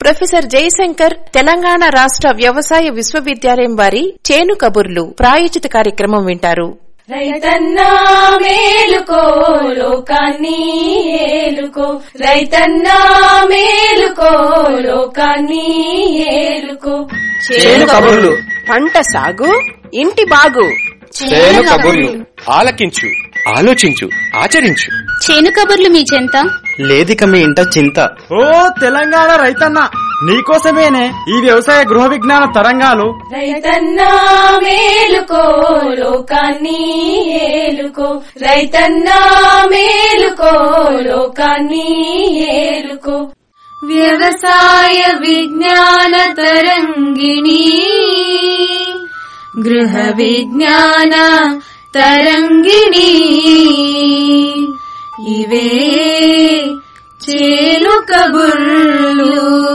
professor Jayashankar Telangana రాష్ట్ర వ్యవసాయ విశ్వవిద్యాలయం వారి చేను కబుర్లు ప్రాయోజిత కార్యక్రమం వింటారు రైతన్నా మేలుకో లోకాన్ని ఏలుకో రైతన్నా మేలుకో లోకాన్ని ఏలుకో చేను కబుర్లు పంట సాగు ఇంటి బాగు చేను కబుర్లు ఆలకించు ఆలోచించు ఆచరించు చేను కబుర్లు మీ చెంత లేదిక మీ ఇంట చింత ఓ తెలంగాణ రైతన్న నీకోసమేనే ఈ వ్యవసాయ గృహ విజ్ఞాన తరంగాలు రైతన్నా మేలుకో లోకాన్ని ఏలుకో రైతన్నా మేలుకో లోకాన్ని ఏలుకో వ్యవసాయ విజ్ఞాన తరంగిణి గృహ విజ్ఞాన తరంగిణి ఇవే చేలు కబుర్లు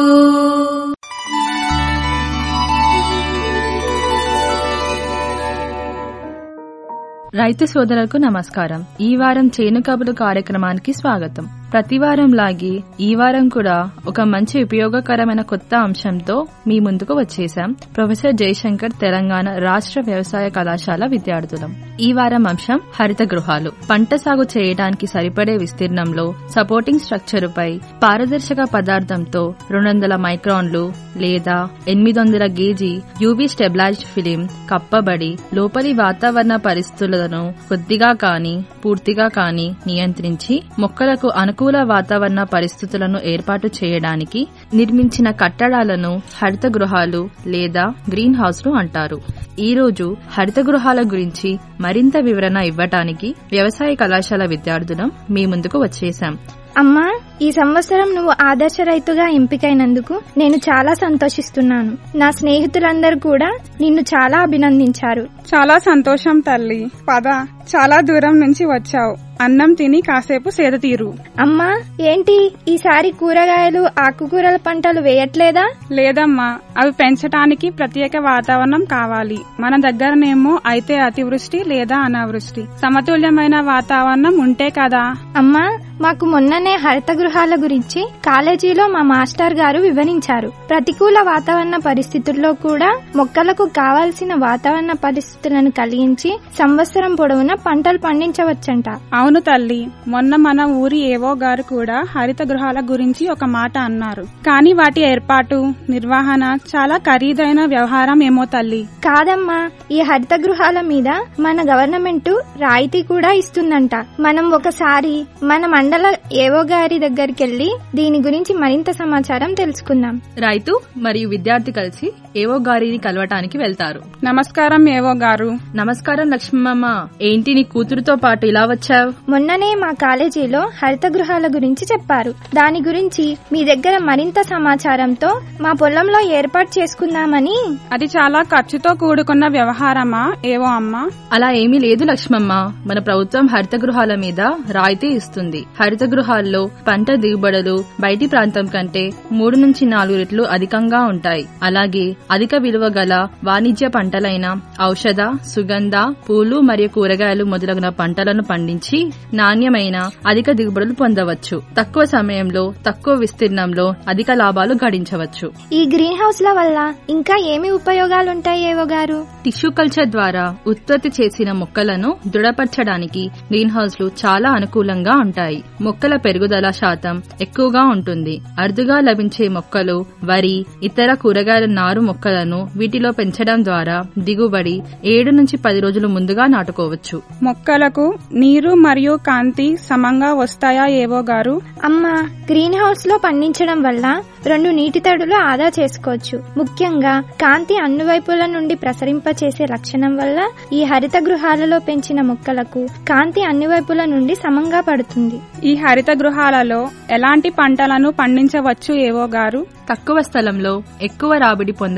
రైతు సోదరులకు నమస్కారం ఈ వారం చేను కబుర్లు కార్యక్రమానికి స్వాగతం ప్రతి వారం లాగి ఈ వారం కూడా ఒక మంచి ఉపయోగకరమైన కొత్త అంశంతో మీ ముందుకు వచ్చేసాం ప్రొఫెసర్ జయశంకర్ తెలంగాణ రాష్ట్ర వ్యవసాయ కళాశాల విద్యార్థులం ఈ వారం అంశం హరిత గృహాలు పంట సాగు చేయడానికి సరిపడే విస్తీర్ణంలో సపోర్టింగ్ స్ట్రక్చరుపై పారదర్శక పదార్థంతో రెండు వందల మైక్రాన్లు లేదా ఎనిమిది వందల గేజీ యూవీ స్టెబిలైజ్డ్ ఫిలిం కప్పబడి లోపలి వాతావరణ పరిస్థితులను కొద్దిగా కాని పూర్తిగా కాని నియంత్రించి మొక్కలకు అనుకూల వాతావరణ పరిస్థితులను ఏర్పాటు చేయడానికి నిర్మించిన కట్టడాలను హరిత గృహాలు లేదా గ్రీన్ హౌస్లు అంటారు ఈ రోజు హరిత గృహాల గురించి మరింత వివరణ ఇవ్వటానికి వ్యవసాయ కళాశాల విద్యార్థులం మీ ముందుకు వచ్చేశాం అమ్మా ఈ సంవత్సరం నువ్వు ఆదర్శ రైతుగా ఎంపికైనందుకు నేను చాలా సంతోషిస్తున్నాను నా స్నేహితులందరూ కూడా నిన్ను చాలా అభినందించారు చాలా సంతోషం తల్లి పద చాలా దూరం నుంచి వచ్చావు అన్నం తిని కాసేపు సేద తీరు అమ్మా ఏంటి ఈసారి కూరగాయలు ఆకుకూరల పంటలు వేయట్లేదా లేదమ్మా అవి పెంచటానికి ప్రత్యేక వాతావరణం కావాలి మన దగ్గరనేమో అయితే అతివృష్టి లేదా అనావృష్టి సమతుల్యమైన వాతావరణం ఉంటే కదా అమ్మా మాకు మొన్ననే హరిత గృహాల గురించి కాలేజీలో మా మాస్టర్ గారు వివరించారు ప్రతికూల వాతావరణ పరిస్థితుల్లో కూడా మొక్కలకు కావాల్సిన వాతావరణ పరిస్థితులను కలిగించి సంవత్సరం పొడవునా పంటలు పండించవచ్చంట అవును తల్లి మొన్న మన ఊరి ఏవో గారు కూడా హరిత గృహాల గురించి ఒక మాట అన్నారు కానీ వాటి ఏర్పాటు నిర్వహణ చాలా ఖరీదైన వ్యవహారం ఏమో తల్లి కాదమ్మా ఈ హరిత గృహాల మీద మన గవర్నమెంట్ రాయితీ కూడా ఇస్తుందంట మనం ఒకసారి మన మండల ఏవో గారి దగ్గరికి వెళ్లి దీని గురించి మరింత సమాచారం తెలుసుకుందాం రైతు మరియు విద్యార్థి కలిసి ఏవో గారిని కలవటానికి వెళ్తారు నమస్కారం ఏవో గారు నమస్కారం లక్ష్మమ్మ ఏంటి నీ కూతురుతో పాటు ఇలా వచ్చావు మొన్ననే మా కాలేజీలో హరిత గృహాల గురించి చెప్పారు దాని గురించి మీ దగ్గర మరింత సమాచారంతో మా పొలంలో ఏర్పాటు చేసుకుందామని అది చాలా ఖర్చుతో కూడుకున్న వ్యవహారమా ఏవో అమ్మా అలా ఏమీ లేదు లక్ష్మమ్మ మన ప్రభుత్వం హరిత గృహాల మీద రాయితీ ఇస్తుంది హరిత గృహాల్లో పంట దిగుబడులు బయటి ప్రాంతం కంటే మూడు నుంచి నాలుగు రెట్లు అధికంగా ఉంటాయి అలాగే అధిక విలువ గల వాణిజ్య పంటలైన ఔషధ సుగంధ పూలు మరియు కూరగాయలు మొదలగున పంటలను పండించి నాణ్యమైన అధిక దిగుబడులు పొందవచ్చు తక్కువ సమయంలో తక్కువ విస్తీర్ణంలో అధిక లాభాలు గడించవచ్చు ఈ గ్రీన్ హౌస్ల వల్ల ఇంకా ఏమి ఉపయోగాలుంటాయి ఏవో గారు టిష్యూ కల్చర్ ద్వారా ఉత్పత్తి చేసిన మొక్కలను దృఢపరచడానికి గ్రీన్ హౌస్లు చాలా అనుకూలంగా ఉంటాయి మొక్కల పెరుగుదల శాతం ఎక్కువగా ఉంటుంది అరుదుగా లభించే మొక్కలు వరి ఇతర కూరగాయల నారు మొక్కలను వీటిలో పెంచడం ద్వారా దిగుబడి ఏడు నుంచి పది రోజులు ముందుగా నాటుకోవచ్చు మొక్కలకు నీరు మరియు కాంతి సమంగా వస్తాయా ఏవో గారు అమ్మా గ్రీన్ హౌస్ లో పండించడం వల్ల రెండు నీటి తడులు ఆదా చేసుకోవచ్చు ముఖ్యంగా కాంతి అన్ని వైపుల నుండి ప్రసరింపచేసే లక్షణం వల్ల ఈ హరిత గృహాలలో పెంచిన మొక్కలకు కాంతి అన్ని వైపుల నుండి సమంగా పడుతుంది ఈ హరిత గృహాలలో ఎలాంటి పంటలను పండించవచ్చు ఏవో గారు తక్కువ స్థలంలో ఎక్కువ రాబడి పొందడానికి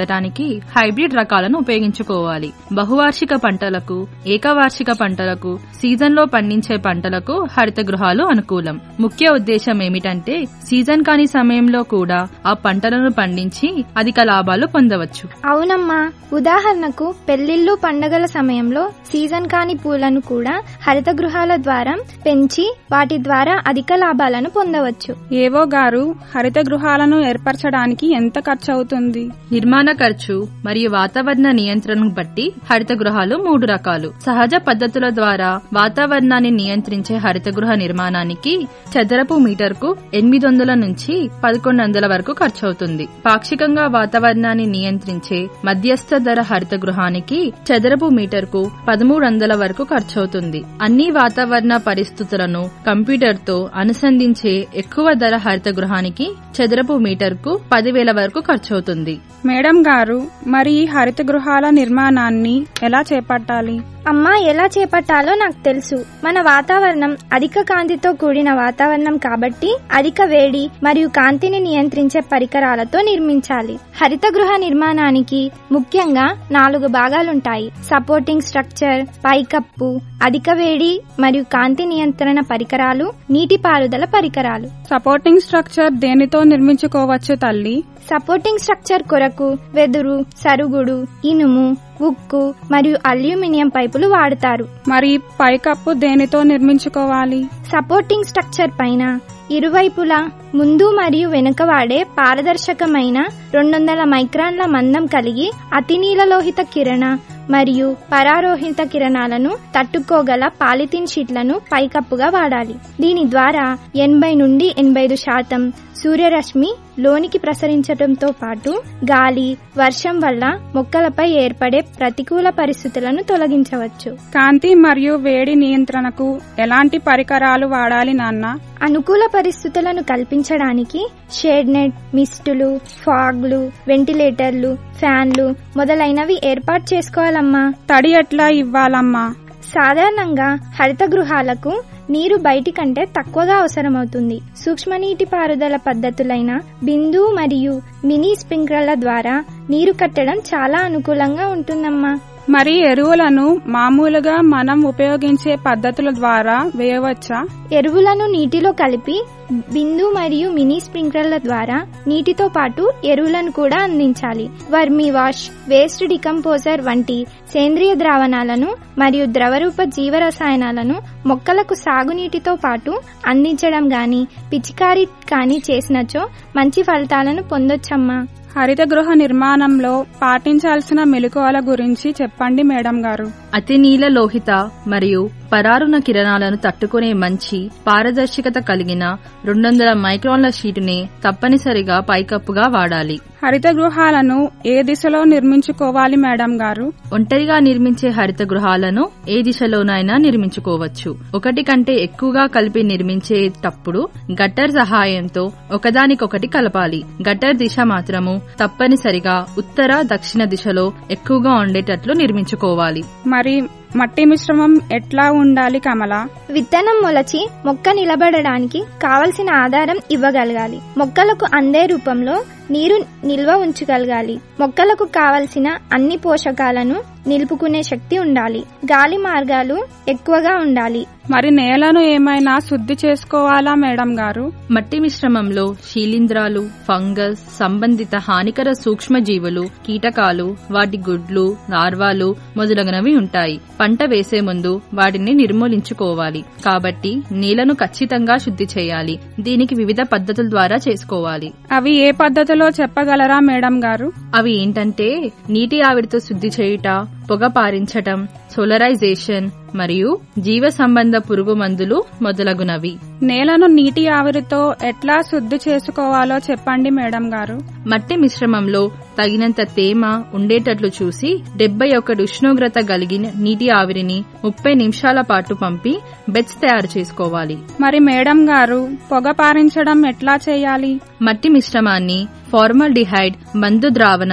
పొందటానికి హైబ్రిడ్ రకాలను ఉపయోగించుకోవాలి బహువార్షిక పంటలకు ఏకవార్షిక పంటలకు సీజన్లో పండించే పంటలకు హరిత గృహాలు అనుకూలం ముఖ్య ఉద్దేశం ఏమిటంటే సీజన్ కాని సమయంలో కూడా ఆ పంటలను పండించి అధిక లాభాలు పొందవచ్చు అవునమ్మా ఉదాహరణకు పెళ్లిళ్ళు పండగల సమయంలో సీజన్ కాని పూలను కూడా హరిత గృహాల ద్వారా పెంచి వాటి ద్వారా అధిక లాభాలను పొందవచ్చు ఏవో గారు హరిత గృహాలను ఏర్పరచడానికి ఎంత ఖర్చు అవుతుంది నిర్మాణ ఖర్చు మరియు వాతావరణ నియంత్రణను బట్టి హరిత గృహాలు మూడు రకాలు సహజ పద్ధతుల ద్వారా వాతావరణాన్ని నియంత్రించే హరిత గృహ నిర్మాణానికి చదరపు మీటర్కు ఎనిమిది వందల నుంచి పదకొండు వందల వరకు ఖర్చు అవుతుంది పాక్షికంగా వాతావరణాన్ని నియంత్రించే మధ్యస్థ ధర హరిత గృహానికి చదరపు మీటర్కు పదమూడు వందల వరకు ఖర్చవుతుంది అన్ని వాతావరణ పరిస్థితులను కంప్యూటర్తో అనుసంధించే ఎక్కువ ధర హరిత గృహానికి చదరపు మీటర్కు పదివేల వరకు ఖర్చవుతుంది మేడం గారు మరి ఈ హరిత గృహాల నిర్మాణాన్ని ఎలా చేపట్టాలి అమ్మా ఎలా చేపట్టాలో నాకు తెలుసు మన వాతావరణం అధిక కాంతితో కూడిన వాతావరణం కాబట్టి అధిక వేడి మరియు కాంతిని నియంత్రించే పరికరాలతో నిర్మించాలి హరిత గృహ నిర్మాణానికి ముఖ్యంగా నాలుగు భాగాలుంటాయి సపోర్టింగ్ స్ట్రక్చర్ పైకప్పు అధిక వేడి మరియు కాంతి నియంత్రణ పరికరాలు నీటిపారుదల పరికరాలు సపోర్టింగ్ స్ట్రక్చర్ దేనితో నిర్మించుకోవచ్చు తల్లి సపోర్టింగ్ స్ట్రక్చర్ కొరకు వెదురు సరుగుడు ఇనుము ఉక్కు మరియు అల్యూమినియం పైపులు వాడతారు మరి పైకప్పు దేనితో నిర్మించుకోవాలి సపోర్టింగ్ స్ట్రక్చర్ పైన ఇరువైపులా ముందు మరియు వెనుక వాడే పారదర్శకమైన రెండు వందల మైక్రాన్ల మందం కలిగి అతినీలలోహిత కిరణ మరియు పరారోహిత కిరణాలను తట్టుకోగల పాలిథిన్ షీట్లను పైకప్పుగా వాడాలి దీని ద్వారా ఎనభై నుండి ఎనభై ఐదు శాతం సూర్యరశ్మి లోనికి ప్రసరించడంతో పాటు గాలి వర్షం వల్ల మొక్కలపై ఏర్పడే ప్రతికూల పరిస్థితులను తొలగించవచ్చు కాంతి మరియు వేడి నియంత్రణకు ఎలాంటి పరికరాలు వాడాలి నాన్న అనుకూల పరిస్థితులను కల్పించడానికి షేడ్ నెట్ మిస్టులు ఫాగ్లు వెంటిలేటర్లు ఫ్యాన్లు మొదలైనవి ఏర్పాటు చేసుకోవాలమ్మా తడి ఎట్లా ఇవ్వాలమ్మా సాధారణంగా హరిత గృహాలకు నీరు బయటి కంటే తక్కువగా అవసరమవుతుంది సూక్ష్మ నీటి పారుదల పద్ధతులైన బిందు మరియు మినీ స్ప్రింక్లర్ల ద్వారా నీరు కట్టడం చాలా అనుకూలంగా ఉంటుందమ్మా మరి ఎరువులను మామూలుగా మనం ఉపయోగించే పద్ధతుల ద్వారా వేయవచ్చా ఎరువులను నీటిలో కలిపి బిందు మరియు మినీ స్ప్రింక్లర్ల ద్వారా నీటితో పాటు ఎరువులను కూడా అందించాలి వర్మీ వాష్ వేస్ట్ డికంపోజర్ వంటి సేంద్రియ ద్రావణాలను మరియు ద్రవరూప జీవరసాయనాలను మొక్కలకు సాగునీటితో పాటు అందించడం గాని పిచికారీ కానీ చేసినచో మంచి ఫలితాలను పొందొచ్చమ్మా హరిత గృహ నిర్మాణంలో పాటించాల్సిన మెలకువల గురించి చెప్పండి మేడం గారు అతి నీల లోహిత మరియు పరారుణ కిరణాలను తట్టుకునే మంచి పారదర్శకత కలిగిన రెండు వందల మైక్రాన్ల షీటుని తప్పనిసరిగా పైకప్పుగా వాడాలి హరిత గృహాలను ఏ దిశలో నిర్మించుకోవాలి మేడం గారు ఒంటరిగా నిర్మించే హరిత గృహాలను ఏ దిశలోనైనా నిర్మించుకోవచ్చు ఒకటి కంటే ఎక్కువగా కలిపి నిర్మించేటప్పుడు గట్టర్ సహాయంతో ఒకదానికొకటి కలపాలి గట్టర్ దిశ మాత్రము తప్పనిసరిగా ఉత్తర దక్షిణ దిశలో ఎక్కువగా ఉండేటట్లు నిర్మించుకోవాలి మరి మట్టి మిశ్రమం ఎట్లా ఉండాలి కమల విత్తనం మొలచి మొక్క నిలబడడానికి కావలసిన ఆధారం ఇవ్వగలగాలి మొక్కలకు అందే రూపంలో నీరు నిల్వ ఉంచగలగాలి మొక్కలకు కావలసిన అన్ని పోషకాలను నిలుపుకునే శక్తి ఉండాలి గాలి మార్గాలు ఎక్కువగా ఉండాలి మరి నేలను ఏమైనా శుద్ధి చేసుకోవాలా మేడం గారు మట్టి మిశ్రమంలో శీలింధ్రాలు ఫంగస్ సంబంధిత హానికర సూక్ష్మజీవులు కీటకాలు వాటి గుడ్లు లార్వాలు మొదలగునవి ఉంటాయి పంట వేసే ముందు వాటిని నిర్మూలించుకోవాలి కాబట్టి నేలను ఖచ్చితంగా శుద్ధి చేయాలి దీనికి వివిధ పద్ధతుల ద్వారా చేసుకోవాలి అవి ఏ పద్ధతిలో చెప్పగలరా మేడం గారు అవి ఏంటంటే నీటి ఆవిరితో శుద్ధి చేయుట పొగ పారించటం సోలరైజేషన్ మరియు జీవ సంబంధ పురుగు మందులు మొదలగునవి నేలను నీటి ఆవిరితో ఎట్లా శుద్ధి చేసుకోవాలో చెప్పండి మేడం గారు మట్టి మిశ్రమంలో తగినంత తేమ ఉండేటట్లు చూసి డెబ్బై ఒకటి ఉష్ణోగ్రత కలిగిన నీటి ఆవిరిని ముప్పై నిమిషాల పాటు పంపి బెడ్స్ తయారు చేసుకోవాలి మరి మేడం గారు పొగ పారించడం ఎట్లా చేయాలి మట్టి మిశ్రమాన్ని ఫార్మల్డిహైడ్ మందు ద్రావణం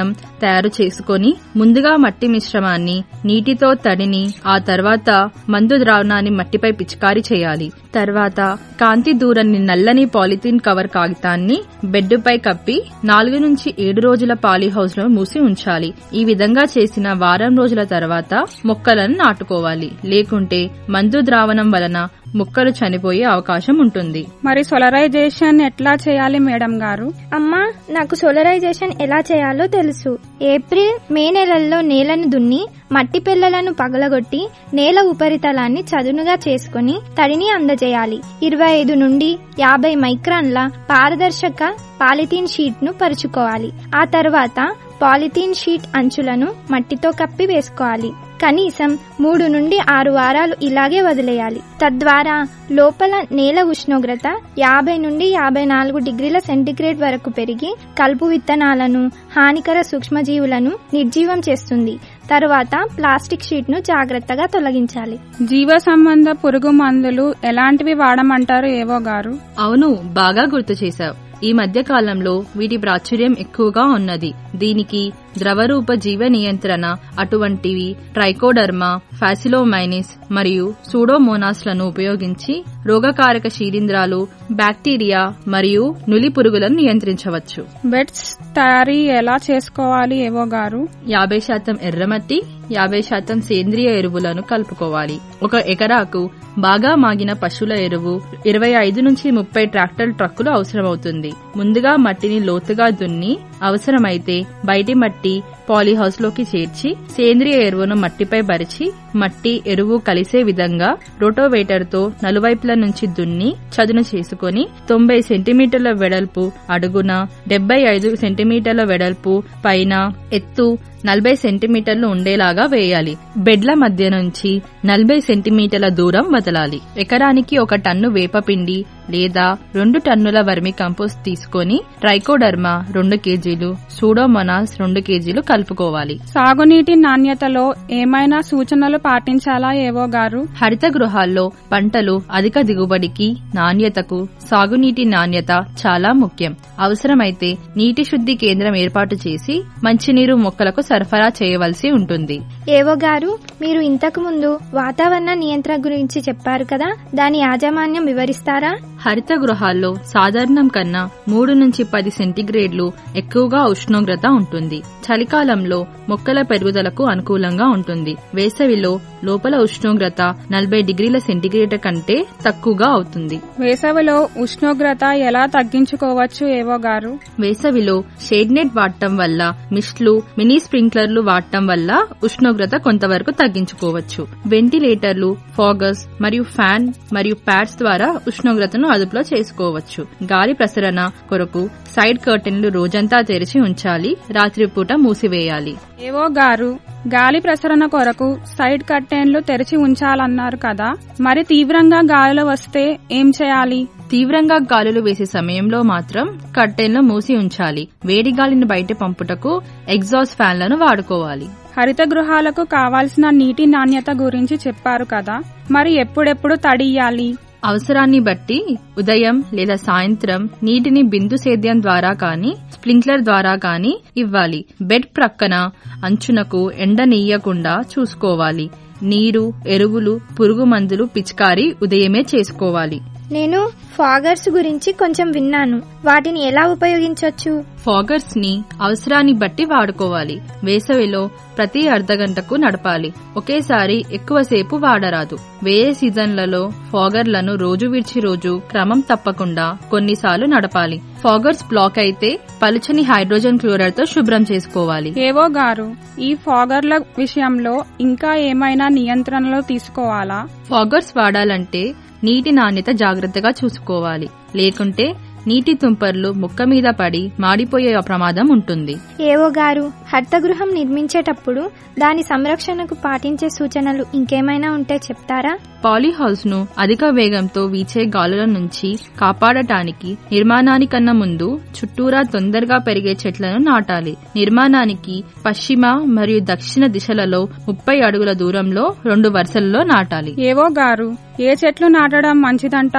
తయారు చేసుకొని ముందుగా మట్టి మిశ్రమాన్ని నీటితో తడిని ఆ తర్వాత మందు ద్రావణాన్ని మట్టిపై పిచికారీ చేయాలి తర్వాత కాంతి దూరని నల్లని పాలిథీన్ కవర్ కాగితాన్ని బెడ్డుపై కప్పి నాలుగు నుంచి ఏడు రోజుల పాలీ హౌస్ లో మూసి ఉంచాలి ఈ విధంగా చేసిన వారం రోజుల తర్వాత మొక్కలను నాటుకోవాలి లేకుంటే మందు ద్రావణం వలన మొక్కలు చనిపోయే అవకాశం ఉంటుంది మరి సోలరైజేషన్ ఎట్లా చేయాలి మేడం గారు అమ్మా నాకు సోలరైజేషన్ ఎలా చేయాలో తెలుసు ఏప్రిల్ మే నెలల్లో నేలను దున్ని మట్టి పిల్లలను పగలగొట్టి నేల ఉపరితలాన్ని చదునుగా చేసుకుని తడిని అందజేయాలి ఇరవై ఐదు నుండి యాభై మైక్రాన్ల పారదర్శక పాలిథీన్ షీట్ ను పరుచుకోవాలి ఆ తర్వాత పాలిథీన్ షీట్ అంచులను మట్టితో కప్పి వేసుకోవాలి కనీసం మూడు నుండి ఆరు వారాలు ఇలాగే వదిలేయాలి తద్వారా లోపల నేల ఉష్ణోగ్రత యాభై నుండి యాభై నాలుగు డిగ్రీల సెంటీగ్రేడ్ వరకు పెరిగి కలుపు విత్తనాలను హానికర సూక్ష్మజీవులను నిర్జీవం చేస్తుంది తరువాత ప్లాస్టిక్ షీట్ ను జాగ్రత్తగా తొలగించాలి జీవ సంబంధ పురుగు మందులు ఎలాంటివి వాడమంటారు ఏవో గారు అవును బాగా గుర్తు చేశావు ఈ మధ్య కాలంలో వీటి ప్రాచుర్యం ఎక్కువగా ఉన్నది దీనికి ద్రవరూప జీవ నియంత్రణ అటువంటివి ట్రైకోడర్మా ఫాసిలోమైనిస్ మరియు సూడోమోనాస్లను ఉపయోగించి రోగకారక శీలింధ్రాలు బ్యాక్టీరియా మరియు నులి పురుగులను నియంత్రించవచ్చు బెడ్స్ తయారీ ఎలా చేసుకోవాలి ఏవో గారు యాభై శాతం ఎర్రమట్టి యాభై శాతం సేంద్రియ ఎరువులను కలుపుకోవాలి ఒక ఎకరాకు బాగా మాగిన పశువుల ఎరువు ఇరవై ఐదు నుంచి ముప్పై ట్రాక్టర్ ట్రక్కులు అవసరమవుతుంది ముందుగా మట్టిని లోతుగా దున్ని అవసరమైతే బయటి మట్టి పాలీహౌస్ లోకి చేర్చి సేంద్రియ ఎరువును మట్టిపై పరిచి మట్టి ఎరువు కలిసే విధంగా రోటోవేటర్ తో నలువైపుల నుంచి దున్ని చదును చేసుకుని తొంభై సెంటీమీటర్ల వెడల్పు అడుగున డెబ్బై ఐదు సెంటీమీటర్ల వెడల్పు పైన ఎత్తు నలభై సెంటీమీటర్లు ఉండేలాగా వేయాలి బెడ్ల మధ్య నుంచి నలభై సెంటీమీటర్ల దూరం వదలాలి ఎకరానికి ఒక టన్ను వేపపిండి లేదా రెండు టన్నుల వర్మి కంపోస్ట్ తీసుకొని ట్రైకోడర్మా రెండు కేజీలు సూడోమొనాస్ రెండు కేజీలు కలుపుకోవాలి సాగునీటి నాణ్యతలో ఏమైనా సూచనలు పాటించాలా ఏవో గారు హరిత గృహాల్లో పంటలు అధిక దిగుబడికి నాణ్యతకు సాగునీటి నాణ్యత చాలా ముఖ్యం అవసరమైతే నీటి శుద్ధి కేంద్రం ఏర్పాటు చేసి మంచినీరు మొక్కలకు సరఫరా చేయవలసి ఉంటుంది ఏవో గారు మీరు ఇంతకు ముందు వాతావరణ నియంత్రణ గురించి చెప్పారు కదా దాని యాజమాన్యం వివరిస్తారా హరిత గృహాల్లో సాధారణం కన్నా మూడు నుంచి పది సెంటీగ్రేడ్లు ఎక్కువగా ఉష్ణోగ్రత ఉంటుంది చలికాలంలో మొక్కల పెరుగుదలకు అనుకూలంగా ఉంటుంది వేసవిలో లోపల ఉష్ణోగ్రత నలభై డిగ్రీల సెంటీగ్రేడ్ కంటే తక్కువగా అవుతుంది వేసవిలో ఉష్ణోగ్రత ఎలా తగ్గించుకోవచ్చు ఏవో గారు వేసవిలో షేడ్ నెట్ వాడటం వల్ల మిస్ట్లు మినీ స్ప్రింక్లర్లు వాడటం వల్ల ఉష్ణోగ్రత కొంతవరకు తగ్గించుకోవచ్చు వెంటిలేటర్లు ఫాగస్ మరియు ఫ్యాన్ మరియు ప్యాడ్స్ ద్వారా ఉష్ణోగ్రతను అదుపులో చేసుకోవచ్చు గాలి ప్రసరణ కొరకు సైడ్ కర్టెన్లు రోజంతా తెరిచి ఉంచాలి రాత్రిపూట మూసివేయాలి ఏవో గారు గాలి ప్రసరణ కొరకు సైడ్ కర్టెన్లు తెరిచి ఉంచాలన్నారు కదా మరి తీవ్రంగా గాలులు వస్తే ఏం చేయాలి తీవ్రంగా గాలులు వేసే సమయంలో మాత్రం కర్టెన్లు మూసి ఉంచాలి వేడి గాలిని బయట పంపుటకు ఎగ్జాస్ట్ ఫ్యాన్లను వాడుకోవాలి హరిత గృహాలకు కావాల్సిన నీటి నాణ్యత గురించి చెప్పారు కదా మరి ఎప్పుడెప్పుడు తడియాలి అవసరాన్ని బట్టి ఉదయం లేదా సాయంత్రం నీటిని బిందు సేద్యం ద్వారా కానీ స్ప్రింక్లర్ ద్వారా కానీ ఇవ్వాలి బెడ్ ప్రక్కన అంచునకు ఎండనీయకుండా చూసుకోవాలి నీరు ఎరువులు పురుగు మందులు పిచికారీ ఉదయమే చేసుకోవాలి నేను ఫాగర్స్ గురించి కొంచెం విన్నాను వాటిని ఎలా ఉపయోగించవచ్చు ఫాగర్స్ ని అవసరాన్ని బట్టి వాడుకోవాలి వేసవిలో ప్రతి అర్ధగంటకు నడపాలి ఒకేసారి ఎక్కువసేపు వాడరాదు వేరే సీజన్లలో ఫాగర్లను రోజు విడిచి రోజు క్రమం తప్పకుండా కొన్నిసార్లు నడపాలి ఫాగర్స్ బ్లాక్ అయితే పలుచని హైడ్రోజన్ క్లోరైడ్ తో శుభ్రం చేసుకోవాలి ఏవో గారు ఈ ఫాగర్ల విషయంలో ఇంకా ఏమైనా నియంత్రణలు తీసుకోవాలా ఫాగర్స్ వాడాలంటే నీటి నాణ్యత జాగ్రత్తగా చూసుకోవాలి లేకుంటే నీటి తుంపర్లు ముక్క మీద పడి మాడిపోయే ప్రమాదం ఉంటుంది ఏవో గారు హరితగృహం నిర్మించేటప్పుడు దాని సంరక్షణకు పాటించే సూచనలు ఇంకేమైనా ఉంటే చెప్తారా పాలీహౌస్ ను అధిక వేగంతో వీచే గాలుల నుంచి కాపాడటానికి నిర్మాణానికన్నా ముందు చుట్టూరా తొందరగా పెరిగే చెట్లను నాటాలి నిర్మాణానికి పశ్చిమ మరియు దక్షిణ దిశలలో ముప్పై అడుగుల దూరంలో రెండు వరుసల్లో నాటాలి ఏవో గారు ఏ చెట్లు నాటడం మంచిదంటారు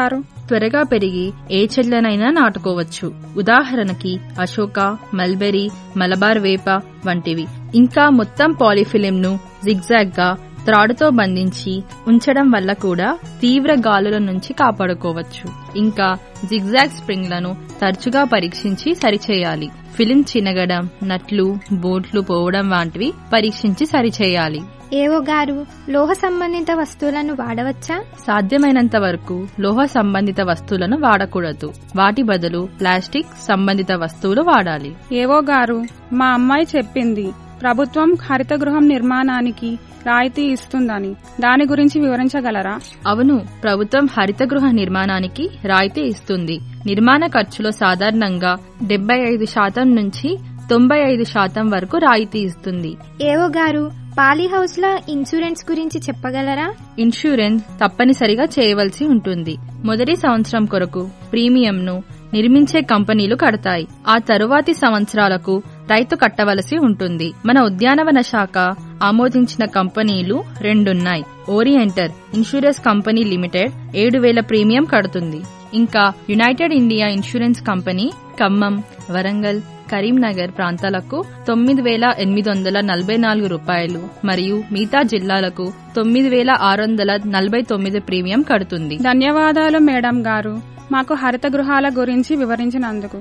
త్వరగా పెరిగి ఏ చెట్లనైనా నాటుకోవచ్చు ఉదాహరణకి అశోక మల్బెరీ మలబార్ వేప వంటివి ఇంకా మొత్తం పాలిఫిలిం ను జిగ్జాగ్ గా త్రాడుతో బంధించి ఉంచడం వల్ల కూడా తీవ్ర గాలుల నుంచి కాపాడుకోవచ్చు ఇంకా జిగ్జాగ్ స్ప్రింగ్లను తరచుగా పరీక్షించి సరిచేయాలి ఫిలిం చినగడం నట్లు బోట్లు పోవడం వంటివి పరీక్షించి సరిచేయాలి ఏవో గారు లోహ సంబంధిత వస్తువులను వాడవచ్చా సాధ్యమైనంత వరకు లోహ సంబంధిత వస్తువులను వాడకూడదు వాటి బదులు ప్లాస్టిక్ సంబంధిత వస్తువులు వాడాలి ఏవో గారు మా అమ్మాయి చెప్పింది ప్రభుత్వం హరిత గృహం నిర్మాణానికి రాయితీ ఇస్తుందని దాని గురించి వివరించగలరా అవును ప్రభుత్వం హరిత గృహ నిర్మాణానికి రాయితీ ఇస్తుంది నిర్మాణ ఖర్చులో సాధారణంగా డెబ్బై ఐదు శాతం నుంచి తొంభై ఐదు శాతం వరకు రాయితీ ఇస్తుంది ఏవో గారు పాలీ హౌస్ ల ఇన్సూరెన్స్ గురించి చెప్పగలరా ఇన్సూరెన్స్ తప్పనిసరిగా చేయవలసి ఉంటుంది మొదటి సంవత్సరం కొరకు ప్రీమియంను నిర్మించే కంపెనీలు కడతాయి ఆ తరువాతి సంవత్సరాలకు రైతు కట్టవలసి ఉంటుంది మన ఉద్యానవన శాఖ ఆమోదించిన కంపెనీలు రెండున్నాయి ఓరియంటర్ ఇన్సూరెన్స్ కంపెనీ లిమిటెడ్ ఏడు వేల ప్రీమియం కడుతుంది ఇంకా united India insurance company Khammam Warangal Karimnagar ప్రాంతాలకు తొమ్మిది వేల ఎనిమిది వందల నలభై నాలుగు రూపాయలు మరియు మిగతా జిల్లాలకు తొమ్మిది వేల ఆరు వందల నలభై తొమ్మిది ప్రీమియం కడుతుంది ధన్యవాదాలు మేడం గారు మాకు హరిత గృహాల గురించి వివరించినందుకు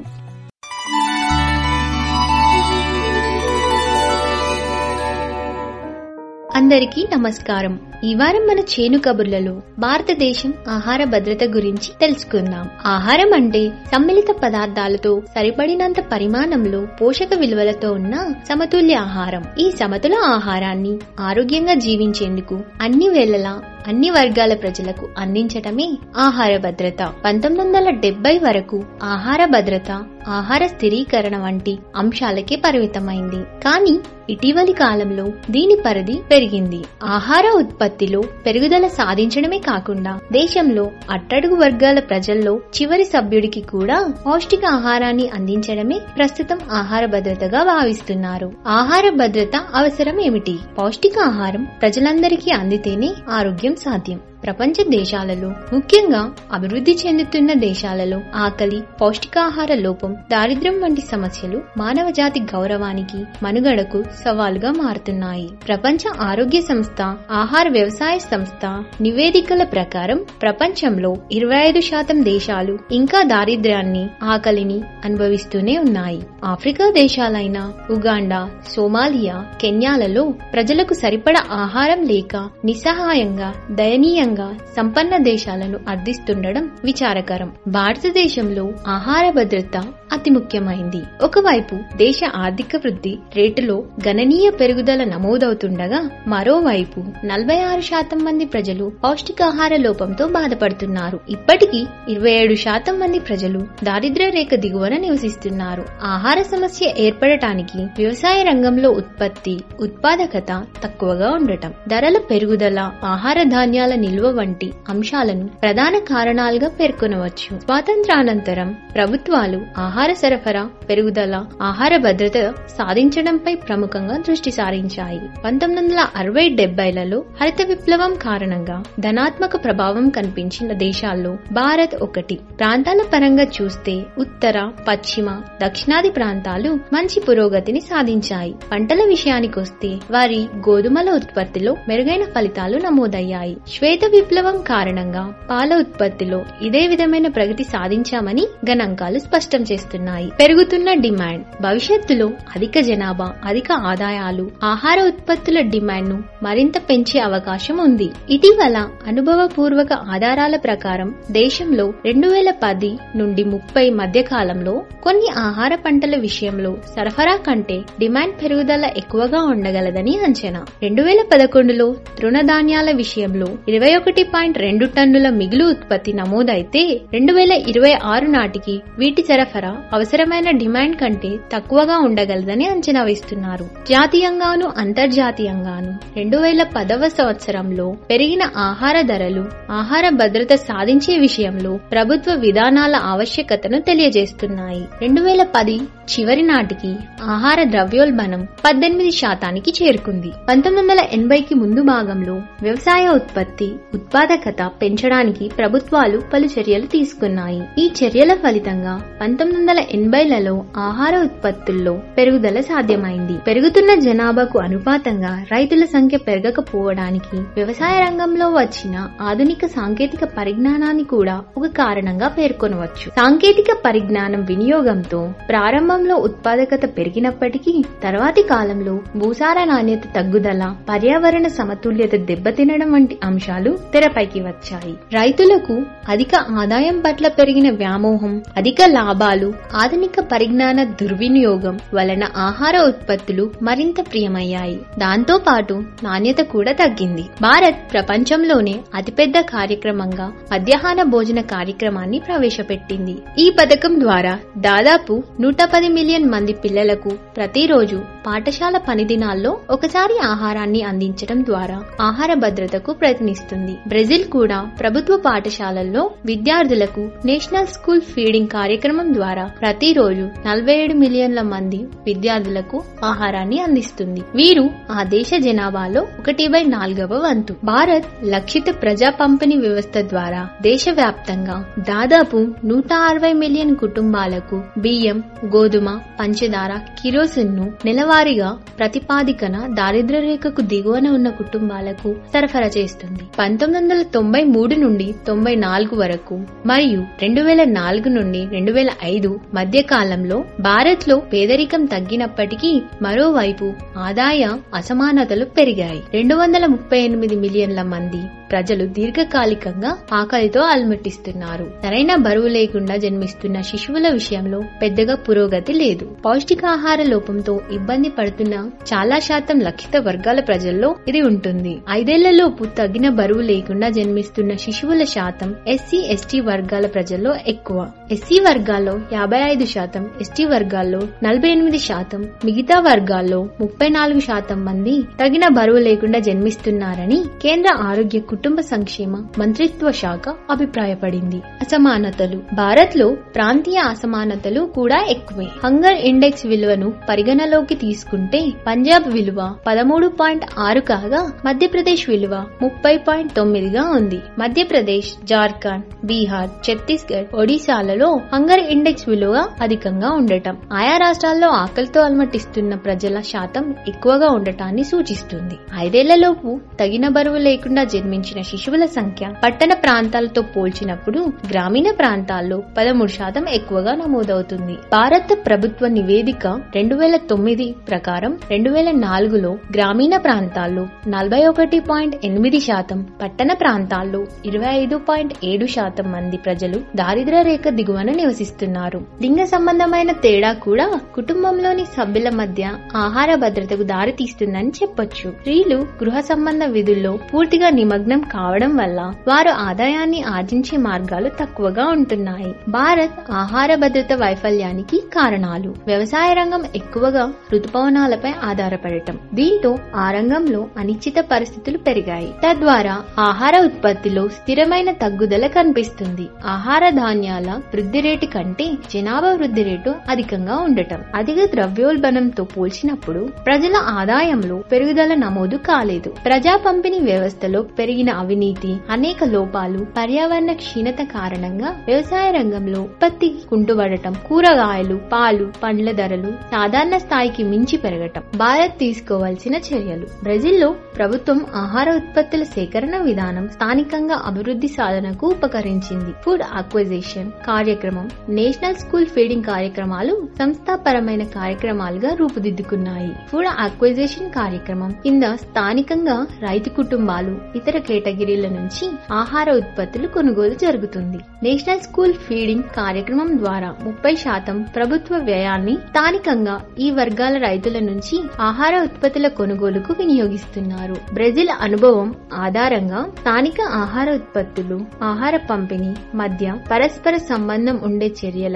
అందరికీ నమస్కారం ఈ వారం మన చేను కబుర్లలో భారతదేశం ఆహార భద్రత గురించి తెలుసుకుందాం ఆహారం అంటే సమ్మిళిత పదార్థాలతో సరిపడినంత పరిమాణంలో పోషక విలువలతో ఉన్న సమతుల్య ఆహారం ఈ సమతుల ఆహారాన్ని ఆరోగ్యంగా జీవించేందుకు అన్ని వేళలా అన్ని వర్గాల ప్రజలకు అందించటమే ఆహార భద్రత పంతొమ్మిది వందల డెబ్బై వరకు ఆహార భద్రత ఆహార స్థిరీకరణ వంటి అంశాలకే పరిమితమైంది కానీ ఇటీవలి కాలంలో దీని పరిధి పెరిగింది ఆహార ఉత్పత్తిలో పెరుగుదల సాధించడమే కాకుండా దేశంలో అట్టడుగు వర్గాల ప్రజల్లో చివరి సభ్యుడికి కూడా పౌష్టిక ఆహారాన్ని అందించడమే ప్రస్తుతం ఆహార భద్రతగా భావిస్తున్నారు ఆహార భద్రత అవసరం ఏమిటి పౌష్టికాహారం ప్రజలందరికీ అందితేనే ఆరోగ్యం సాధ్యం ప్రపంచ దేశాలలో ముఖ్యంగా అభివృద్ధి చెందుతున్న దేశాలలో ఆకలి పౌష్టికాహార లోపం దారిద్ర్యం వంటి సమస్యలు మానవ జాతి గౌరవానికి మనుగడకు సవాలుగా మారుతున్నాయి ప్రపంచ ఆరోగ్య సంస్థ ఆహార వ్యవసాయ సంస్థ నివేదికల ప్రకారం ప్రపంచంలో ఇరవై ఐదు శాతం దేశాలు ఇంకా దారిద్ర్యాన్ని ఆకలిని అనుభవిస్తూనే ఉన్నాయి ఆఫ్రికా దేశాలైన ఉగాండా సోమాలియా కెన్యాలలో ప్రజలకు సరిపడ ఆహారం లేక నిస్సహాయంగా దయనీయంగా సంపన్న దేశాలను అర్థిస్తుండడం విచారకరం భారతదేశంలో ఆహార భద్రత అతి ముఖ్యమైంది ఒకవైపు దేశ ఆర్థిక వృద్ధి రేటులో గణనీయ పెరుగుదల నమోదవుతుండగా మరోవైపు నలభై ఆరు శాతం మంది ప్రజలు పౌష్టికాహార లోపంతో బాధపడుతున్నారు ఇప్పటికీ ఇరవై ఏడు శాతం మంది ప్రజలు దారిద్ర్య రేఖ దిగువన నివసిస్తున్నారు ఆహార సమస్య ఏర్పడటానికి వ్యవసాయ రంగంలో ఉత్పత్తి ఉత్పాదకత తక్కువగా ఉండటం ధరల పెరుగుదల ఆహార ధాన్యాల నిల్వ వంటి అంశాలను ప్రధాన కారణాలుగా పేర్కొనవచ్చు స్వాతంత్రానంతరం ప్రభుత్వాలు ఆహార సరఫరా పెరుగుదల ఆహార భద్రత సాధించడంపై ప్రముఖంగా దృష్టి సారించాయి పంతొమ్మిది వందల అరవై డెబ్బైలలో హరిత విప్లవం కారణంగా ధనాత్మక ప్రభావం కనిపించిన దేశాల్లో భారత్ ఒకటి ప్రాంతాల పరంగా చూస్తే ఉత్తర పశ్చిమ దక్షిణాది ప్రాంతాలు మంచి పురోగతిని సాధించాయి పంటల విషయానికొస్తే వారి గోధుమల ఉత్పత్తిలో మెరుగైన ఫలితాలు నమోదయ్యాయి శ్వేత విప్లవం కారణంగా పాల ఉత్పత్తిలో ఇదే విధమైన ప్రగతి సాధించామని గణాంకాలు స్పష్టం చేస్తున్నాయి పెరుగుతున్న డిమాండ్ భవిష్యత్తులో అధిక జనాభా అధిక ఆదాయాలు ఆహార ఉత్పత్తుల డిమాండ్ ను మరింత పెంచే అవకాశం ఉంది ఇటీవల అనుభవపూర్వక ఆధారాల ప్రకారం దేశంలో రెండు వేల పది నుండి ముప్పై మధ్య కాలంలో కొన్ని ఆహార పంటల విషయంలో సరఫరా కంటే డిమాండ్ పెరుగుదల ఎక్కువగా ఉండగలదని అంచనా రెండు వేల పదకొండులో తృణధాన్యాల విషయంలో ఇరవై ఒకటి పాయింట్ రెండు టన్నుల మిగులు ఉత్పత్తి నమోదైతే రెండు వేల ఇరవై ఆరు నాటికి వీటి సరఫరా అవసరమైన డిమాండ్ కంటే తక్కువగా ఉండగలదని అంచనా వేస్తున్నారు జాతీయంగాను అంతర్జాతీయంగాను రెండు వేల పదవ సంవత్సరంలో పెరిగిన ఆహార ధరలు ఆహార భద్రత సాధించే విషయంలో ప్రభుత్వ విధానాల ఆవశ్యకతను తెలియజేస్తున్నాయి రెండు వేల పది చివరి నాటికి ఆహార ద్రవ్యోల్బణం పద్దెనిమిది శాతానికి చేరుకుంది పంతొమ్మిది వందల ఎనభైకి ముందు భాగంలో వ్యవసాయ ఉత్పత్తి ఉత్పాదకత పెంచడానికి ప్రభుత్వాలు పలు చర్యలు తీసుకున్నాయి ఈ చర్యల ఫలితంగా పంతొమ్మిది వందల ఎనభైలలో ఆహార ఉత్పత్తుల్లో పెరుగుదల సాధ్యమైంది పెరుగుతున్న జనాభాకు అనుపాతంగా రైతుల సంఖ్య పెరగకపోవడానికి వ్యవసాయ రంగంలో వచ్చిన ఆధునిక సాంకేతిక పరిజ్ఞానాన్ని కూడా ఒక కారణంగా పేర్కొనవచ్చు సాంకేతిక పరిజ్ఞానం వినియోగంతో ప్రారంభంలో ఉత్పాదకత పెరిగినప్పటికీ తర్వాతి కాలంలో భూసార నాణ్యత తగ్గుదల పర్యావరణ సమతుల్యత దెబ్బతినడం వంటి అంశాలు తెరపైకి వచ్చాయి రైతులకు అధిక ఆదాయం పట్ల పెరిగిన వ్యామోహం అధిక లాభాలు ఆధునిక పరిజ్ఞాన దుర్వినియోగం వలన ఆహార ఉత్పత్తులు మరింత ప్రియమయ్యాయి దాంతో పాటు నాణ్యత కూడా తగ్గింది భారత్ ప్రపంచంలోనే అతిపెద్ద కార్యక్రమంగా మధ్యాహ్న భోజన కార్యక్రమాన్ని ప్రవేశపెట్టింది ఈ పథకం ద్వారా దాదాపు నూట పది మిలియన్ మంది పిల్లలకు ప్రతిరోజు పాఠశాల పని దినాల్లో ఒకసారి ఆహారాన్ని అందించడం ద్వారా ఆహార భద్రతకు ప్రయత్నిస్తుంది బ్రెజిల్ కూడా ప్రభుత్వ పాఠశాలల్లో విద్యార్థులకు నేషనల్ స్కూల్ ఫీడింగ్ కార్యక్రమం ద్వారా ప్రతిరోజు నలభై ఏడు మిలియన్ల మంది విద్యార్థులకు ఆహారాన్ని అందిస్తుంది వీరు ఆ దేశ జనాభాలో ఒకటి బై నాలుగవ వంతు భారత్ లక్షిత ప్రజా పంపిణీ వ్యవస్థ ద్వారా దేశవ్యాప్తంగా దాదాపు నూట అరవై మిలియన్ కుటుంబాలకు బియ్యం గోధుమ పంచదార కిరోసిన్ ను నెలవారీగా ప్రతిపాదికన దారిద్ర్య రేఖకు దిగువన ఉన్న కుటుంబాలకు సరఫరా చేస్తుంది పంతొమ్మిది వందల తొంభై మూడు నుండి తొంభై నాలుగు వరకు మరియు రెండు వేల నాలుగు నుండి రెండు వేల ఐదు మధ్య కాలంలో భారత్ లో పేదరికం తగ్గినప్పటికీ మరోవైపు ఆదాయ అసమానతలు పెరిగాయి రెండు వందల ముప్పై ఎనిమిది మిలియన్ల మంది ప్రజలు దీర్ఘకాలికంగా ఆకలితో అల్మటిస్తున్నారు సరైన బరువు లేకుండా జన్మిస్తున్న శిశువుల విషయంలో పెద్దగా పురోగతి లేదు పౌష్టికాహార లోపంతో ఇబ్బంది పడుతున్న చాలా శాతం లక్షిత వర్గాల ప్రజల్లో ఇది ఉంటుంది ఐదేళ్లలోపు తగిన బరువు లేకుండా జన్మిస్తున్న శిశువుల శాతం ఎస్సీ ఎస్టీ వర్గాల ప్రజల్లో ఎక్కువ ఎస్సీ వర్గాల్లో యాభై ఐదు శాతం ఎస్టీ వర్గాల్లో నలభై ఎనిమిది శాతం మిగతా వర్గాల్లో ముప్పై నాలుగు శాతం మంది తగిన బరువు లేకుండా జన్మిస్తున్నారని కేంద్ర ఆరోగ్య కుటుంబ సంక్షేమ మంత్రిత్వ శాఖ అభిప్రాయపడింది అసమానతలు భారత్ లో ప్రాంతీయ అసమానతలు కూడా ఎక్కువే హంగర్ ఇండెక్స్ విలువను పరిగణలోకి తీసుకుంటే పంజాబ్ విలువ పదమూడు పాయింట్ ఆరు కాగా మధ్యప్రదేశ్ విలువ ముప్పై పాయింట్ తొమ్మిదిగా ఉంది మధ్యప్రదేశ్ జార్ఖండ్ బీహార్ ఛత్తీస్గఢ్ ఒడిశాలలో హంగర్ ఇండెక్స్ విలువ అధికంగా ఉండటం ఆయా రాష్ట్రాల్లో ఆకలితో అలమటిస్తున్న ప్రజల శాతం ఎక్కువగా ఉండటాన్ని సూచిస్తుంది ఐదేళ్లలోపు తగిన బరువు లేకుండా జన్మించిన శిశువుల సంఖ్య పట్టణ ప్రాంతాలతో పోల్చినప్పుడు గ్రామీణ ప్రాంతాల్లో పదమూడు శాతం ఎక్కువగా నమోదవుతుంది భారత ప్రభుత్వ నివేదిక రెండు వేల తొమ్మిది ప్రకారం రెండు వేల నాలుగులో గ్రామీణ ప్రాంతాల్లో నలభై ఒకటి పాయింట్ ఎనిమిది శాతం పట్టణ ప్రాంతాల్లో ఇరవై ఐదు పాయింట్ ఏడు శాతం మంది ప్రజలు దారిద్ర్య రేఖ దిగువన నివసిస్తున్నారు లింగ సంబంధమైన తేడా కూడా కుటుంబంలోని సభ్యుల మధ్య ఆహార భద్రతకు దారి తీస్తుందని చెప్పొచ్చు స్త్రీలు గృహ సంబంధ విధుల్లో పూర్తిగా నిమగ్నం కావడం వల్ల వారు ఆదాయాన్ని ఆర్జించే మార్గాలు తక్కువగా ఉంటున్నాయి భారత్ ఆహార భద్రత వైఫల్యానికి కారణాలు వ్యవసాయ రంగం ఎక్కువగా ఋతుపవనాలపై ఆధారపడటం దీంతో ఆ రంగంలో అనిశ్చిత పరిస్థితులు పెరిగాయి తద్వారా ఆహార ఉత్పత్తిలో స్థిరమైన తగ్గుదల కనిపిస్తుంది ఆహార ధాన్యాల వృద్ధి రేటు కంటే జనాభా వృద్ధి రేటు అధికంగా ఉండటం అధిక ద్రవ్యోల్బణంతో పోల్చినప్పుడు ప్రజల ఆదాయంలో పెరుగుదల నమోదు కాలేదు ప్రజా పంపిణీ వ్యవస్థలో పెరిగిన అవినీతి అనేక లోపాలు పర్యావరణ క్షీణత కారణంగా వ్యవసాయ రంగంలో ఉత్పత్తి కుంటుపడటం కూరగాయలు పాలు పండ్ల ధరలు సాధారణ స్థాయికి మించి పెరగటం భారత్ తీసుకోవాల్సిన చర్యలు బ్రెజిల్లో ప్రభుత్వం ఆహార ఉత్పత్తుల సేకరణ విధానం స్థానికంగా అభివృద్ధి సాధనకు ఉపకరించింది ఫుడ్ అక్విజిషన్ కార్యక్రమం నేషనల్ స్కూల్ ఫీడింగ్ కార్యక్రమాలు సంస్థాపరమైన కార్యక్రమాలుగా రూపుదిద్దుకున్నాయి ఫుడ్ అక్విజిషన్ కార్యక్రమం కింద స్థానికంగా రైతు కుటుంబాలు ఇతర కేటగిరీల నుంచి ఆహార ఉత్పత్తులు కొనుగోలు జరుగుతుంది నేషనల్ స్కూల్ ఫీడింగ్ కార్యక్రమం ద్వారా ముప్పై శాతం ప్రభుత్వ వ్యయాన్ని స్థానికంగా ఈ వర్గాల రైతుల నుంచి ఆహార ఉత్పత్తుల కొనుగోలుకు వినియోగిస్తున్నారు బ్రెజిల్ అనుభవం ఆధారంగా స్థానిక ఆహార ఉత్పత్తులు ఆహార పంపిణీ మధ్య పరస్పర సంబంధం ఉండే చర్యలకు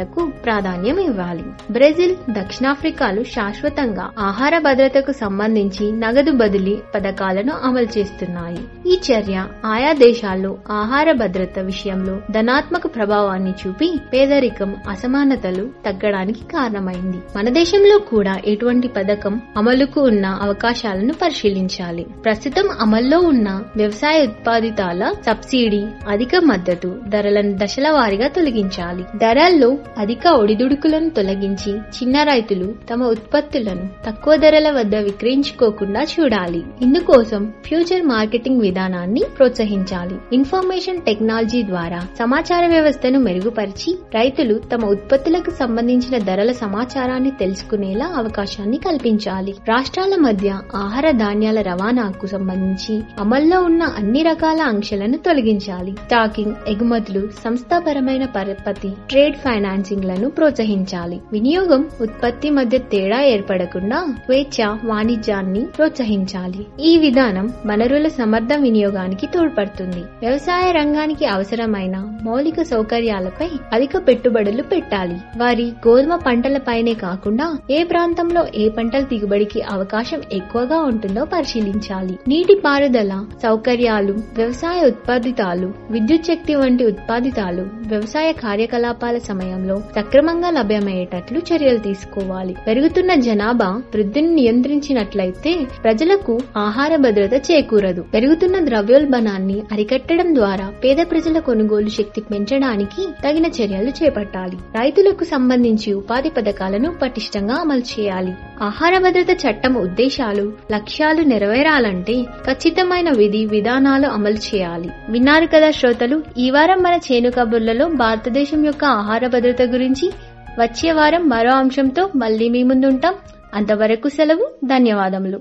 ఉత్పత్తులకు ప్రాధాన్యం ఇవ్వాలి బ్రెజిల్ దక్షిణాఫ్రికాలు శాశ్వతంగా ఆహార భద్రతకు సంబంధించి నగదు బదిలీ పథకాలను అమలు చేస్తున్నాయి ఈ చర్య ఆయా దేశాల్లో ఆహార భద్రత విషయంలో ధనాత్మక ప్రభావాన్ని చూపి పేదరికం అసమానతలు తగ్గడానికి కారణమైంది మన దేశంలో కూడా ఎటువంటి పథకం అమలుకు ఉన్న అవకాశాలను పరిశీలించాలి ప్రస్తుతం అమల్లో ఉన్న వ్యవసాయ ఉత్పాదితాల సబ్సిడీ అధిక మద్దతు ధరలను దశల వారీగా తొలగించాలి ధరల్లో అధిక ఒడిదుడుకులను తొలగించి చిన్న రైతులు తమ ఉత్పత్తులను తక్కువ ధరల వద్ద విక్రయించుకోకుండా చూడాలి ఇందుకోసం ఫ్యూచర్ మార్కెటింగ్ విధానాన్ని ప్రోత్సహించాలి ఇన్ఫర్మేషన్ టెక్నాలజీ ద్వారా సమాచార వ్యవస్థను మెరుగుపరిచి రైతులు తమ ఉత్పత్తులకు సంబంధించిన ధరల సమాచారాన్ని తెలుసుకునేలా అవకాశాన్ని కల్పించాలి రాష్ట్రాల మధ్య ఆహార ధాన్యాల రవాణాకు సంబంధించి అమల్లో ఉన్న అన్ని రకాల ఆంక్షలను తొలగించాలి స్టాకింగ్ ఎగుమతులు సంస్థాపరమైన పరపతి ట్రేడ్ ఫైనాన్సింగ్ లను ప్రోత్సహించాలి వినియోగం ఉత్పత్తి మధ్య తేడా ఏర్పడకుండా స్వేచ్ఛ వాణిజ్యాన్ని ప్రోత్సహించాలి ఈ విధానం వనరుల సమర్థ వినియోగానికి తోడ్పడుతుంది వ్యవసాయ రంగానికి అవసరమైన మౌలిక సౌకర్యాలపై అధిక పెట్టుబడులు పెట్టాలి వారి గోధుమ పంటలపైనే కాకుండా ఏ ప్రాంతంలో ఏ పంటల దిగుబడికి అవకాశం ఎక్కువగా ఉంటుందో పరిశీలించాలి నీటి పారుదల సౌకర్యాలు వ్యవసాయ ఉత్పాదితాలు విద్యుత్ శక్తి వంటి ఉత్పాదితాలు వ్యవసాయ కార్యకలాపాల సమయంలో సక్రమంగా లభ్యమయ్యేటట్లు చర్యలు తీసుకోవాలి పెరుగుతున్న జనాభా వృద్ధిని నియంత్రించినట్లయితే ప్రజలకు ఆహార భద్రత చేకూరదు పెరుగుతున్న ద్రవ్యోల్బణాన్ని అరికట్టడం ద్వారా పేద ప్రజల కొనుగోలు శక్తి పెంచడానికి తగిన చర్యలు చేపట్టాలి రైతులకు సంబంధించి ఉపాధి పథకాలను పటిష్టంగా అమలు చేయాలి ఆహార భద్రత చట్టం ఉద్దేశాలు లక్ష్యాలు నెరవేరాలంటే ఖచ్చితమైన విధి విధానాలు అమలు చేయాలి విన్నారు కదా శ్రోతలు ఈ వారం మన చేను కబుర్లలో భారతదేశం యొక్క ఆహార భద్రత గురించి వచ్చే వారం మరో అంశంతో మళ్ళీ మీ ముందుంటాం అంతవరకు సెలవు ధన్యవాదములు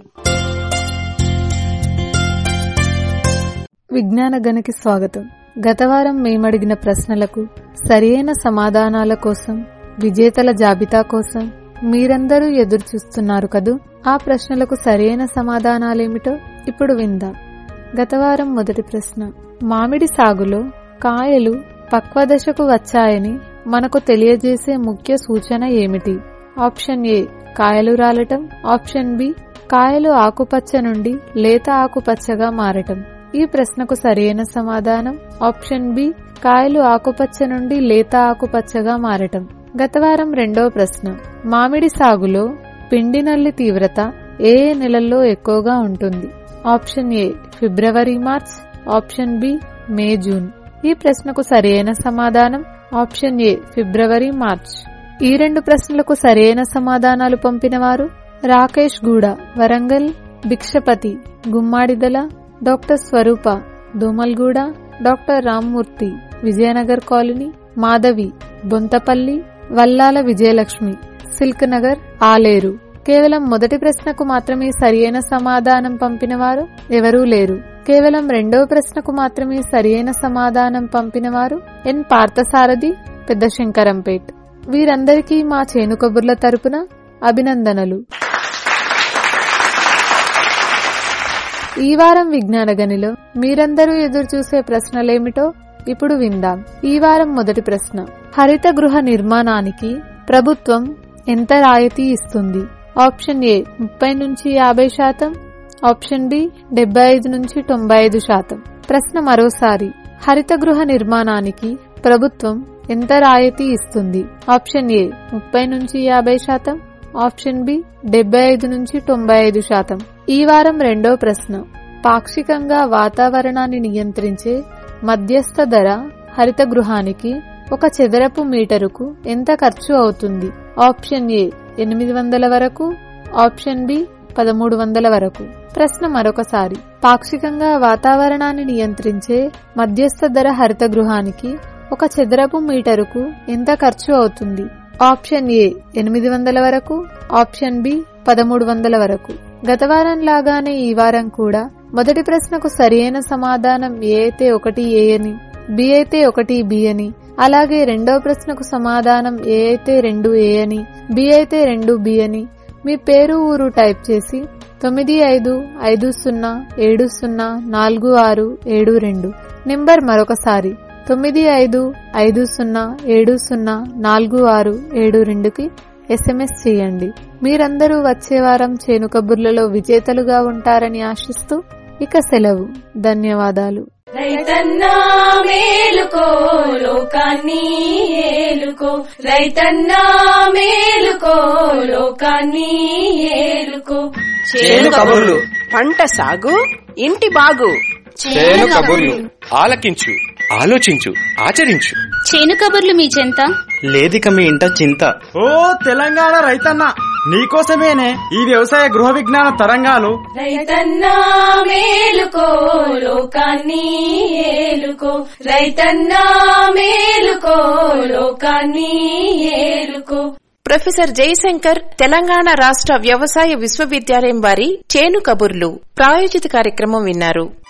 విజ్ఞాన గనికి స్వాగతం గత వారం మేమడిగిన ప్రశ్నలకు సరియైన సమాధానాల కోసం విజేతల జాబితా కోసం మీరందరూ ఎదురు చూస్తున్నారు కదూ ఆ ప్రశ్నలకు సరియైన సమాధానాలేమిటో ఇప్పుడు విందాం గత వారం మొదటి ప్రశ్న మామిడి సాగులో కాయలు పక్వ దశకు వచ్చాయని మనకు తెలియజేసే ముఖ్య సూచన ఏమిటి ఆప్షన్ ఏ కాయలు రాలటం ఆప్షన్ బి కాయలు ఆకుపచ్చ నుండి లేత ఆకుపచ్చగా మారటం ఈ ప్రశ్నకు సరైన సమాధానం ఆప్షన్ బి కాయలు ఆకుపచ్చ నుండి లేత ఆకుపచ్చగా మారటం గత వారం రెండవ ప్రశ్న మామిడి సాగులో పిండి నల్లి తీవ్రత ఏ ఏ నెలల్లో ఎక్కువగా ఉంటుంది option A February March option B May June ఈ ప్రశ్నకు సరైన సమాధానం ఆప్షన్ ఏ ఫిబ్రవరి మార్చ్ ఈ రెండు ప్రశ్నలకు సరైన సమాధానాలు పంపిన వారు Rakesh Guda Warangal Bhikshapathi Gummadidala doctor Swaroopa Domalguda doctor Rammurthy Vijayanagar colony Madhavi Bonthapalli Vallala Vijayalakshmi silk Nagar Aleru కేవలం మొదటి ప్రశ్నకు మాత్రమే సరియైన సమాధానం పంపిన వారు ఎవరూ లేరు కేవలం రెండవ ప్రశ్నకు మాత్రమే సరియైన సమాధానం పంపిన వారు ఎన్ పార్థసారథి పెద్ద శంకరంపేట్ వీరందరికీ మా చేను కబుర్ల తరపున అభినందనలు ఈ వారం విజ్ఞాన గనిలో మీరందరూ ఎదురు చూసే ప్రశ్నలేమిటో ఇప్పుడు విందాం ఈ వారం మొదటి ప్రశ్న హరిత గృహ నిర్మాణానికి ప్రభుత్వం ఎంత రాయితీ ఇస్తుంది ఆప్షన్ ఏ ముప్పై నుంచి యాభై శాతం ఆప్షన్ బి డెబ్బై ఐదు నుంచి తొంభై ఐదు శాతం ప్రశ్న మరోసారి హరిత గృహ నిర్మాణానికి ప్రభుత్వం ఎంత రాయితీ ఇస్తుంది ఆప్షన్ ఏ ముప్పై నుంచి యాభై శాతం ఆప్షన్ బి డెబ్బై ఐదు నుంచి తొంభై ఐదు శాతం ఈ వారం రెండో ప్రశ్న పాక్షికంగా వాతావరణాన్ని నియంత్రించే మధ్యస్థ ధర హరిత గృహానికి ఒక చదరపు మీటరుకు ఎంత ఖర్చు అవుతుంది ఆప్షన్ ఏ ఎనిమిది వందల వరకు ఆప్షన్ బి పదమూడు వందల వరకు ప్రశ్న మరొకసారి పాక్షికంగా వాతావరణాన్ని నియంత్రించే మధ్యస్థ ధర హరిత గృహానికి ఒక చదరపు మీటరుకు ఎంత ఖర్చు అవుతుంది ఆప్షన్ ఏ ఎనిమిది వందల వరకు ఆప్షన్ బి పదమూడు వందల వరకు గత వారం లాగానే ఈ వారం కూడా మొదటి ప్రశ్నకు సరియైన సమాధానం ఏ అయితే ఒకటి ఏ అని బి అయితే ఒకటి బి అని అలాగే రెండవ ప్రశ్నకు సమాధానం ఏ అయితే రెండు ఏ అని బి అయితే రెండు బి అని మీ పేరు ఊరు టైప్ చేసి తొమ్మిది ఐదు ఐదు సున్నా ఏడు సున్నా నాలుగు ఆరు ఏడు రెండు నెంబర్ మరొకసారి తొమ్మిది ఐదు ఐదు సున్నా ఏడు సున్నా నాలుగు ఆరు ఏడు రెండుకి ఎస్ఎంఎస్ చేయండి మీరందరూ వచ్చే వారం చేను కబుర్లలో విజేతలుగా ఉంటారని ఆశిస్తూ ఇక సెలవు ధన్యవాదాలు రైతన్నా మేలుకో లోకాన్ని ఏలుకో రైతన్నా మేలుకో లోకాన్ని ఏలుకో చేను కబుర్లు పంట సాగు ఇంటి బాగు చేను కబుర్లు ఆలకించు ఆలోచించు ఆచరించు చేను కబుర్లు మీ చెంత లేదిక మీ ఇంట చింత ఓ తెలంగాణ రైతన్న నీకోసమేనే ఈ వ్యవసాయ గృహ విజ్ఞాన తరంగాలు రైతన్నా మేలుకో లోకాన్ని ఏలుకో రైతన్నా మేలుకో లోకాన్ని ఏలుకో ప్రొఫెసర్ జయశంకర్ తెలంగాణ రాష్ట్ర వ్యవసాయ విశ్వవిద్యాలయం వారి చేను కబుర్లు ప్రాయోజిత కార్యక్రమం విన్నారు